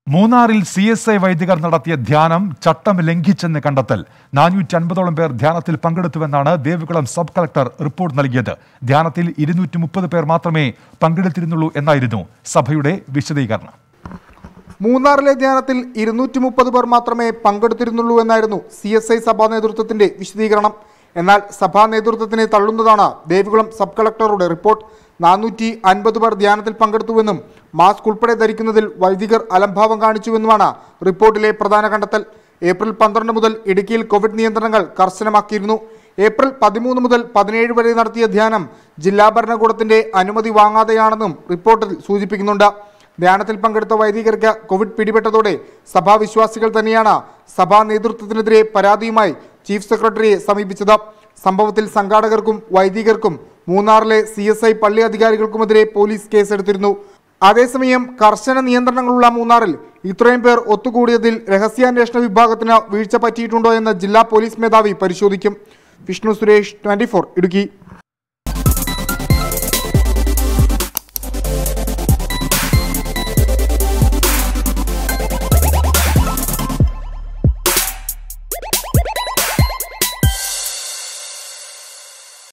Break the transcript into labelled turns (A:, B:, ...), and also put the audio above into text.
A: മൂന്നാറിൽ C S I വൈദികർ നടത്തിയ ധ്യാനം ചട്ടം ലംഘിച്ചെന്ന് കണ്ടെത്തൽ നാനൂറ്റി അൻപതോളം പേർ ധ്യാനത്തിൽ പങ്കെടുത്തുവെന്നാണ് ദേവികുളം സബ് കളക്ടർ റിപ്പോർട്ട് നൽകിയത് ധ്യാനത്തിൽ ഇരുന്നൂറ്റി മുപ്പത് പേർ മാത്രമേ പങ്കെടുത്തിരുന്നുള്ളൂ എന്നായിരുന്നു സഭയുടെ വിശദീകരണം
B: മൂന്നാറിലെ ധ്യാനത്തിൽ ഇരുന്നൂറ്റി മുപ്പത് പേർ മാത്രമേ പങ്കെടുത്തിരുന്നുള്ളൂ എന്നായിരുന്നു സി എസ് ഐ സഭാ നേതൃത്വത്തിന്റെ വിശദീകരണം എന്നാൽ സഭാ നേതൃത്വത്തിനെ തള്ളുന്നതാണ് ദേവികുളം സബ് കളക്ടറുടെ റിപ്പോർട്ട് നാനൂറ്റി അൻപത് പേർ ധ്യാനത്തിൽ പങ്കെടുത്തുവെന്നും മാസ്ക് ഉൾപ്പെടെ ധരിക്കുന്നതിൽ വൈദികർ അലംഭാവം കാണിച്ചുവെന്നുമാണ് റിപ്പോർട്ടിലെ പ്രധാന കണ്ടെത്തൽ ഏപ്രിൽ പന്ത്രണ്ട് മുതൽ ഇടുക്കിയിൽ കോവിഡ് നിയന്ത്രണങ്ങൾ കർശനമാക്കിയിരുന്നു ഏപ്രിൽ പതിമൂന്ന് മുതൽ പതിനേഴ് വരെ നടത്തിയ ധ്യാനം ജില്ലാ ഭരണകൂടത്തിന്റെ അനുമതി വാങ്ങാതെയാണെന്നും റിപ്പോർട്ടിൽ സൂചിപ്പിക്കുന്നുണ്ട് ധ്യാനത്തിൽ പങ്കെടുത്ത വൈദികർക്ക് കോവിഡ് പിടിപെട്ടതോടെ സഭാവിശ്വാസികൾ തന്നെയാണ് സഭാ നേതൃത്വത്തിനെതിരെ പരാതിയുമായി ചീഫ് സെക്രട്ടറിയെ സമീപിച്ചത് സംഭവത്തിൽ സംഘാടകർക്കും വൈദികർക്കും മൂന്നാറിലെ സി എസ് ഐ പള്ളി അധികാരികൾക്കുമെതിരെ പോലീസ് കേസെടുത്തിരുന്നു അതേസമയം കർശന നിയന്ത്രണങ്ങളുള്ള മൂന്നാറിൽ ഇത്രയും പേർ ഒത്തുകൂടിയതിൽ രഹസ്യാന്വേഷണ വിഭാഗത്തിന് വീഴ്ച പറ്റിയിട്ടുണ്ടോ എന്ന് ജില്ലാ പോലീസ് മേധാവി പരിശോധിക്കും വിഷ്ണു സുരേഷ് ട്വന്റി ഇടുക്കി